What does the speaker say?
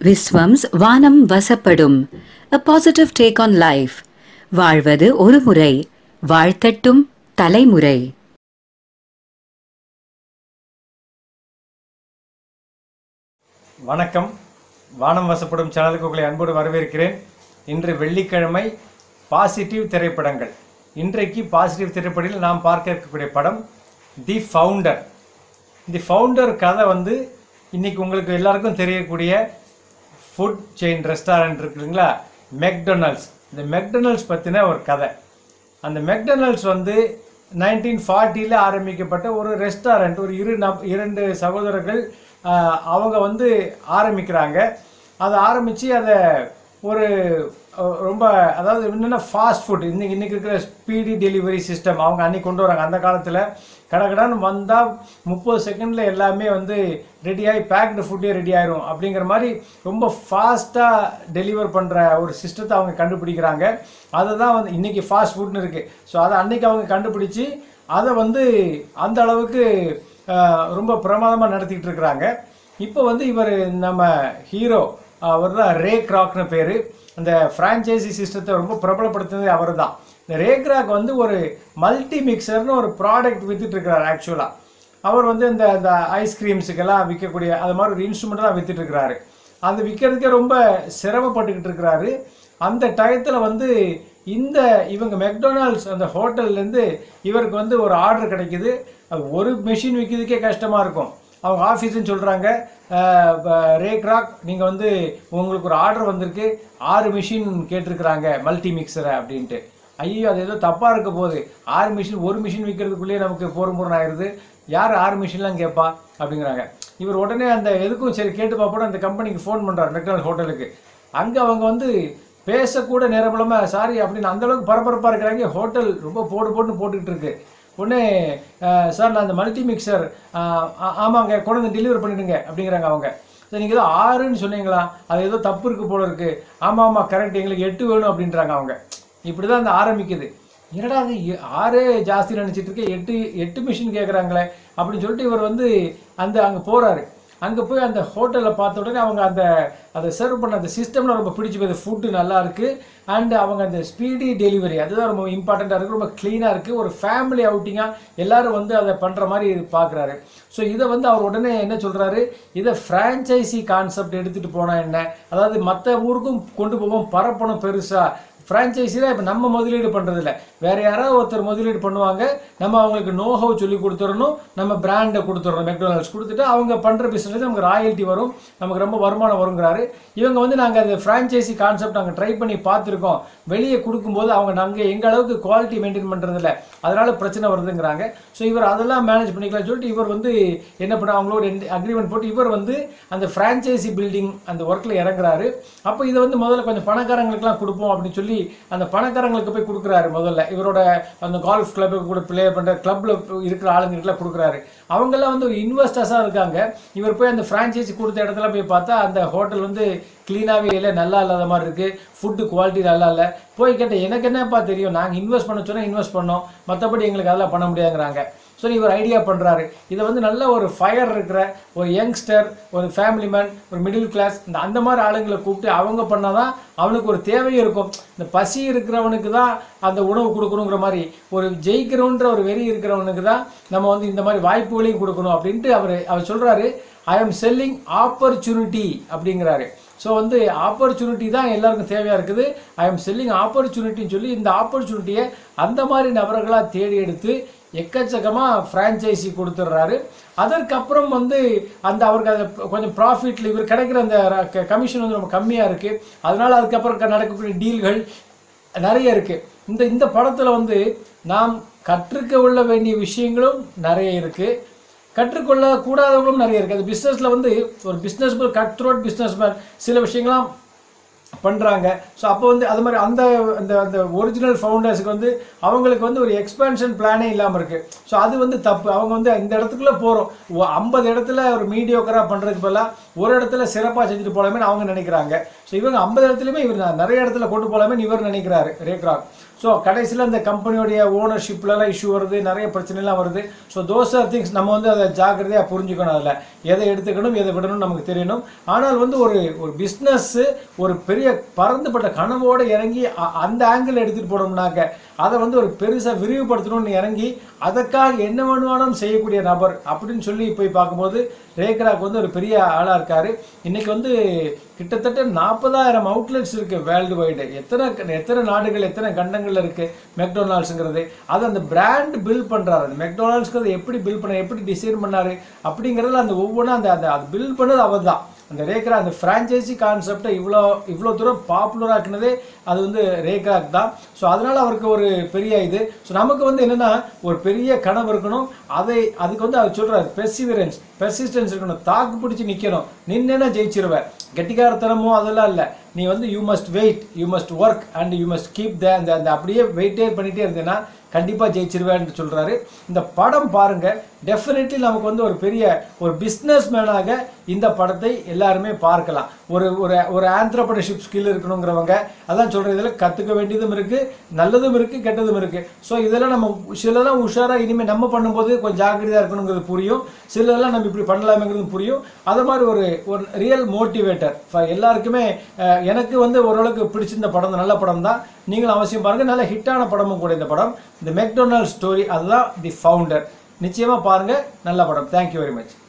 விஸ்வம்ஸ் வானம் வசப்படும் a positive take on life வாழ்வது ஒரு முறை வாழ்த்தட்டும் தலைமுறை வணக்கம் வானம் வசப்படும் சேனலுக்கு உங்களை அன்போடு வரவேற்கிறேன் இன்று வெள்ளிக்கிழமை பாசிட்டிவ் திரைப்படங்கள் இன்றைக்கு பாசிட்டிவ் திரைப்படத்தில் நாம் பார்க்க இருக்கக்கூடிய படம் தி ஃபவுண்டர் தி ஃபவுண்டர் கதை வந்து இன்னைக்கு உங்களுக்கு எல்லாருக்கும் தெரியக்கூடிய ஃபுட் செயின் ரெஸ்டாரண்ட் இருக்குங்களா மெக்டொனல்ட்ஸ் இந்த மெக்டொனல்ட்ஸ் பற்றின ஒரு கதை அந்த மெக்டொனல்ட்ஸ் வந்து நைன்டீன் ஃபார்ட்டியில் ஆரம்பிக்கப்பட்ட ஒரு ரெஸ்டாரண்ட் ஒரு இரு நப் இரண்டு சகோதரர்கள் ஆஹ், அவங்க வந்து ஆரம்பிக்கிறாங்க அதை ஆரம்பித்து அதை ஒரு அஹ், ரொம்ப அதாவது என்னென்னா ஃபாஸ்ட் ஃபுட் இன்னைக்கு இன்றைக்கி இருக்கிற ஸ்பீடி டெலிவரி சிஸ்டம் அவங்க அன்னைக்கு கொண்டு வராங்க அந்த காலத்தில் கடகடான்னு வந்தால் முப்பது செகண்டில் எல்லாமே வந்து ரெடியாகி பேக்டு ஃபுட்டே ரெடி ஆயிரும் அப்படிங்கிற மாதிரி ரொம்ப ஃபாஸ்ட்டாக டெலிவர் பண்ணுற ஒரு சிஸ்டத்தை அவங்க கண்டுபிடிக்கிறாங்க அதை தான் வந்து இன்றைக்கி ஃபாஸ்ட் ஃபுட்னு இருக்குது ஸோ அதை அன்னைக்கு அவங்க கண்டுபிடிச்சி அதை வந்து அந்த அளவுக்கு ஆஹ், ரொம்ப பிரமாதமாக நடத்திக்கிட்டு இருக்கிறாங்க இப்போ வந்து இவர் நம்ம ஹீரோ அவர் தான் ரே கிராக்னு பேர் அந்த ஃப்ரான்ச்சைசி சிஸ்டத்தை ரொம்ப பிரபலப்படுத்தினது அவர் தான் இந்த ரே கிராக் வந்து ஒரு மல்டி மிக்சர்னு ஒரு ப்ராடக்ட் வித்துட்டு இருக்கிறார் ஆக்சுவலாக அவர் வந்து இந்த இந்த ஐஸ்கிரீம்ஸுக்கெல்லாம் விற்கக்கூடிய அது மாதிரி ஒரு இன்ஸ்ட்ருமெண்ட்லாம் வித்துட்டு இருக்கிறாரு அது விற்கிறதுக்கே ரொம்ப சிரமப்பட்டுக்கிட்டு இருக்கிறாரு அந்த டயத்தில் வந்து இந்த இவங்க மெக்டொனால்ட்ஸ் அந்த ஹோட்டல்லேருந்து இவருக்கு வந்து ஒரு ஆர்டர் கிடைக்குது அது ஒரு மெஷின் விற்கிறதுக்கே கஷ்டமாக இருக்கும் அவங்க ஆஃபீஸ்னு சொல்கிறாங்க ரே கிராக் நீங்கள் வந்து உங்களுக்கு ஒரு ஆர்டர் வந்திருக்கு ஆறு மிஷின் கேட்டிருக்கிறாங்க மல்டி மிக்சரை அப்படின்ட்டு ஐயோ அது ஏதோ தப்பாக இருக்க போகுது ஆறு மிஷின் ஒரு மிஷின் விற்கிறதுக்குள்ளேயே நமக்கு போரும் போரும் ஆயிடுது யார் ஆறு மிஷின்லாம் கேட்பா அப்படிங்கிறாங்க இவர் உடனே அந்த எதுக்கும் சரி கேட்டு பார்ப்போட அந்த கம்பெனிக்கு ஃபோன் பண்ணுறாரு மெக்டானல் ஹோட்டலுக்கு அங்கே அவங்க வந்து பேசக்கூட நேரம் இல்லாமல் சாரி அப்படின்னு அந்த அளவுக்கு பரபரப்பாக இருக்கிறாங்க ஹோட்டல் ரொம்ப போடு போட்டுன்னு போட்டுக்கிட்டு இருக்கு உடனே அஹ், சார் நான் இந்த மல்டி மிக்சர் ஆமாங்க கொண்டு வந்து டெலிவரி பண்ணிடுங்க அப்படிங்கிறாங்க அவங்க சார் நீங்கள் ஏதோ ஆறுன்னு சொன்னீங்களா அது ஏதோ தப்பு இருக்கு போல இருக்கு ஆமாம் ஆமாம் கரெக்ட் எங்களுக்கு எட்டு வேணும் அப்படின்றாங்க அவங்க இப்படி தான் அந்த ஆரம்பிக்குது என்னடா அது எ- ஆறே ஜாஸ்தி நினச்சிட்டு இருக்கேன் எட்டு எட்டு மிஷின் கேட்குறாங்களே அப்படின்னு சொல்லிட்டு இவர் வந்து அந்த அங்கே போகிறாரு அங்கே போய் அந்த ஹோட்டலில் பார்த்த உடனே அவங்க அந்த அதை சர்வ் பண்ண அந்த சிஸ்டம்லாம் ரொம்ப பிடிச்சி போகுது ஃபுட்டு நல்லா இருக்கு அண்ட் அவங்க அந்த ஸ்பீடி டெலிவரி அதுதான் ரொம்ப இம்பார்ட்டண்ட்டாக இருக்குது ரொம்ப க்ளீனாக இருக்குது ஒரு ஃபேமிலி அவுட்டிங்காக எல்லாரும் வந்து அதை பண்ணுற மாதிரி பார்க்குறாரு ஸோ இதை வந்து அவர் உடனே என்ன சொல்கிறாரு இதை ஃப்ரான்ச்சைசி கான்செப்ட் எடுத்துகிட்டு போனால் என்ன அதாவது மற்ற ஊருக்கும் கொண்டு போவோம் பரப்பணும் பெருசாக ஃப்ரான்ச்சைஸியில் இப்போ நம்ம முதலீடு பண்ணுறதில்ல வேற யாராவது ஒருத்தர் முதலீடு பண்ணுவாங்க நம்ம அவங்களுக்கு நோஹவ் சொல்லி கொடுத்துடணும் நம்ம பிராண்டை கொடுத்துடணும் மெக்டொனால்ட்ஸ் கொடுத்துட்டு அவங்க பண்ணுற பிஸ்னஸ் நமக்கு ராயல்ட்டி வரும் நமக்கு ரொம்ப வருமானம் வருங்கிறாரு இவங்க வந்து நாங்கள் அந்த ஃப்ரான்ச்சைசி கான்செப்ட் நாங்கள் ட்ரை பண்ணி பார்த்துருக்கோம் வெளியே கொடுக்கும்போது அவங்க நாங்கள் எங்கள் அளவுக்கு குவாலிட்டி மெயின்டைன் பண்ணுறதில்ல அதனால பிரச்சனை வருதுங்கிறாங்க ஸோ இவர் அதெல்லாம் மேனேஜ் பண்ணிக்கலாம்னு சொல்லிட்டு இவர் வந்து என்ன பண்ண அவங்களோட அக்ரிமெண்ட் போட்டு இவர் வந்து அந்த ஃப்ரான்ச்சைசி பில்டிங் அந்த ஒர்க்கில் இறங்குறாரு அப்போ இதை வந்து முதல்ல கொஞ்சம் பணக்காரங்களுக்குலாம் கொடுப்போம் அப்படின்னு சொல்லி அந்த பணக்காரங்களுக்கு போய் கொடுக்குறாரு முதல்ல இவரோட அந்த கால்ஃப் கிளப்புக்கு கூட ப்ளே பண்ணுற கிளப்பில் இருக்கிற ஆளுங்களுக்குலாம் கொடுக்குறாரு அவங்கெல்லாம் வந்து ஒரு இன்வெஸ்டர்ஸாக இருக்காங்க இவர் போய் அந்த ஃப்ரான்ச்சைசி கொடுத்த இடத்துல போய் பார்த்தா அந்த ஹோட்டல் வந்து க்ளீனாகவே இல்லை நல்லா இல்லாத மாதிரி இருக்குது ஃபுட்டு குவாலிட்டி நல்லா இல்லை போய் கேட்டேன் எனக்கு என்னப்பா தெரியும் நாங்கள் இன்வெஸ்ட் பண்ண சொன்னால் இன்வெஸ்ட் பண்ணோம் மற்றபடி எங்களுக்கு அதெல்லாம் பண்ண முடியாதுங்கிறாங்க ஸோ இவர் ஐடியா பண்ணுறாரு இதை வந்து நல்ல ஒரு ஃபயர் இருக்கிற ஒரு யங்ஸ்டர் ஒரு ஃபேமிலி மேன் ஒரு மிடில் கிளாஸ் இந்த அந்த மாதிரி ஆளுங்களை கூப்பிட்டு அவங்க பண்ணால் தான் அவனுக்கு ஒரு தேவையும் இருக்கும் இந்த பசி இருக்கிறவனுக்கு தான் அந்த உணவு கொடுக்கணுங்கிற மாதிரி ஒரு ஜெயிக்கிறோன்ற ஒரு வெறி இருக்கிறவனுக்கு தான் நம்ம வந்து இந்த மாதிரி வாய்ப்புகளையும் கொடுக்கணும் அப்படின்ட்டு அவர் அவர் சொல்கிறாரு ஐ ஆம் செல்லிங் ஆப்பர்ச்சுனிட்டி அப்படிங்கிறாரு ஸோ வந்து ஆப்பர்ச்சுனிட்டி தான் எல்லாருக்கும் தேவையாக இருக்குது ஐ எம் செல்லிங் ஆப்பர்ச்சுனிட்டின்னு சொல்லி இந்த ஆப்பர்ச்சுனிட்டியை அந்த மாதிரி நபர்களாக தேடி எடுத்து எக்கச்சக்கமாக ஃப்ரான்ச்சைசி கொடுத்துட்றாரு அதற்கப்புறம் வந்து அந்த அவருக்கு அது கொஞ்சம் ப்ராஃபிட்டில் இவர் கிடைக்கிற அந்த கமிஷன் வந்து ரொம்ப கம்மியாக இருக்குது அதனால் அதுக்கப்புறம் க- நடக்கக்கூடிய டீல்கள் நிறைய இருக்குது இந்த இந்த படத்தில் வந்து நாம் கற்றுக்க உள்ள வேண்டிய விஷயங்களும் நிறைய இருக்குது கற்றுக்கொள்ள கூடாதவங்களும் நிறைய இருக்குது அது பிஸ்னஸில் வந்து ஒரு பிஸ்னஸ் கட் த்ரோட் பிஸ்னஸ் சில விஷயங்கள்லாம் பண்ணுறாங்க ஸோ அப்போ வந்து அது மாதிரி அந்த அந்த அந்த ஒரிஜினல் ஃபவுண்டர்ஸுக்கு வந்து அவங்களுக்கு வந்து ஒரு எக்ஸ்பேன்ஷன் பிளானே இல்லாமல் இருக்குது ஸோ அது வந்து தப்பு அவங்க வந்து இந்த இடத்துக்குள்ளே போகிறோம் ஐம்பது இடத்துல ஒரு மீடியோக்கராக பண்ணுறதுக்கு பதிலாக ஒரு இடத்துல சிறப்பாக செஞ்சுட்டு போகலாமே அவங்க நினைக்கிறாங்க ஸோ இவங்க ஐம்பது இடத்துலையுமே இவர் நான் நிறைய இடத்துல கொண்டு போகலாமே இவர் நினைக்கிறாரு ரேக்ராக் ஸோ கடைசியில் இந்த கம்பெனியோடைய ஓனர்ஷிப்லலாம் இஷ்யூ வருது நிறைய பிரச்சனைலாம் வருது ஸோ தோஸ் ஆர் திங்ஸ் நம்ம வந்து அதை ஜாக்கிரதையாக புரிஞ்சுக்கணும் அதில் எதை எடுத்துக்கணும் எதை விடணும் நமக்கு தெரியணும் ஆனால் வந்து ஒரு ஒரு பிஸ்னஸ்ஸு ஒரு பெரிய பறந்துபட்ட கனவோடு இறங்கி அ- அந்த ஆங்கிள் எடுத்துகிட்டு போனோம்னாக்க அதை வந்து ஒரு பெருசாக விரிவுபடுத்தணும்னு இறங்கி அதற்காக என்ன வேணுமானும் செய்யக்கூடிய நபர் அப்படின்னு சொல்லி போய் பார்க்கும்போது ரேக்ராக் வந்து ஒரு பெரிய ஆளாக இருக்காரு இன்னைக்கு வந்து கிட்டத்தட்ட நாற்பதாயிரம் அவுட்லெட்ஸ் இருக்கு வேர்ல்டு வைடு எத்தனை எத்தனை நாடுகள் எத்தனை கண்டங்கள்ல இருக்கு மெக்டொனால்ட்ஸுங்கிறது அது அந்த பிராண்ட் பில்ட் பண்றாரு அந்த மெக்டொனால்ட்ஸ்ங்கிறது எப்படி பில்ட் பண்ண எப்படி டிசைன் பண்ணாரு அப்படிங்கிறதுல அந்த ஒவ்வொன்றும் அந்த அந்த அது பில்ட் பண்ணது அவர் தான் அந்த ரேக்ரா அந்த ஃப்ரான்ச்சைசி கான்செப்டை இவ்வளோ இவ்வளோ தூரம் பாப்புலர் ஆக்குனதே அது வந்து ரேக்ராக் தான் ஸோ அதனால அவருக்கு ஒரு பெரிய இது ஸோ நமக்கு வந்து என்னன்னா ஒரு பெரிய கனவு இருக்கணும் அதை அதுக்கு வந்து அவர் சொல்றாரு பெர்சிவரன்ஸ் பெர்சிஸ்டன்ஸ் இருக்கணும் தாக்கு பிடிச்சி நிற்கணும் நின்னா ஜெயிச்சிருவ கெட்டிக்காரத்தனமோ அதெல்லாம் இல்லை நீ வந்து you must wait you must work and you must keep the அந்த அந்த அப்படியே வெயிட்டே பண்ணிட்டே இருந்தேன்னா கண்டிப்பாக ஜெயிச்சிருவேன்னு சொல்றாரு இந்த படம் பாருங்க டெஃபினெட்லி நமக்கு வந்து ஒரு பெரிய ஒரு பிஸ்னஸ் மேனாக இந்த படத்தை எல்லாருமே பார்க்கலாம் ஒரு ஒரு ஒரு ஆந்த்ரப்ரனர்ஷிப் ஸ்கில் இருக்கணுங்கிறவங்க அதான் சொல்றது இதில் கற்றுக்க வேண்டியதும் இருக்கு நல்லதும் இருக்கு கெட்டதும் இருக்கு ஸோ இதெல்லாம் நம்ம சிலதெல்லாம் உஷாரா இனிமேல் நம்ம பண்ணும்போது கொஞ்சம் ஜாக்கிரதையாக இருக்கணுங்கிறது புரியும் சிலதெல்லாம் நம்ம இப்படி பண்ணலாமேங்கிறது புரியும் அது மாதிரி ஒரு ஒரு ரியல் மோட்டிவேட்டர் எல்லாருக்குமே அஹ், எனக்கு வந்து ஓரளவுக்கு பிடிச்சிருந்த படம் தான், நல்ல படம் தான் நீங்களும் அவசியம் பாருங்க நல்ல ஹிட்டான படமும் கூட இந்த படம் இந்த மெக்டொனால்ட் ஸ்டோரி அதுதான் தி ஃபவுண்டர் நிச்சயமா பாருங்க நல்ல படம் தேங்க்யூ வெரி மச்